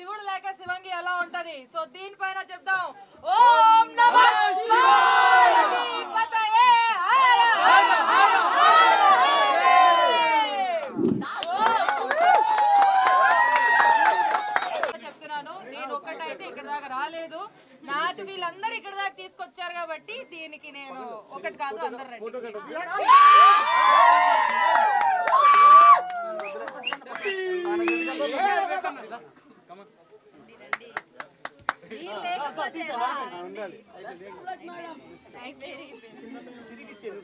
శివుడు లేక శివంగి ఎలా ఉంటది సో దీనిపైన చెప్దాం ఓం నమః పార్వతీపతయే హర హర హర హర చెప్తున్నాను నేను ఒక్కటైతే ఇక్కడ దాకా రాలేదు నాకు వీళ్ళందరూ ఇక్కడ దాకా తీసుకొచ్చారు కాబట్టి దీనికి నేను ఒకటి కాదు అందరు రండి వీళ్ళు లేకపోతే ఎలా? అయిపోయింది.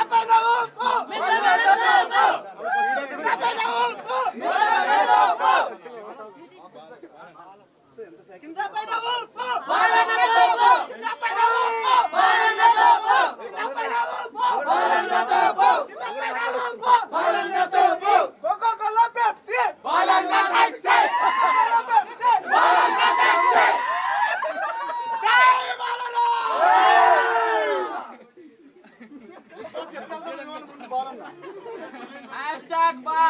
హ్యాష్ ట్యాగ్ బా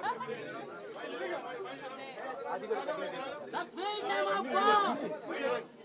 The sweet name of God.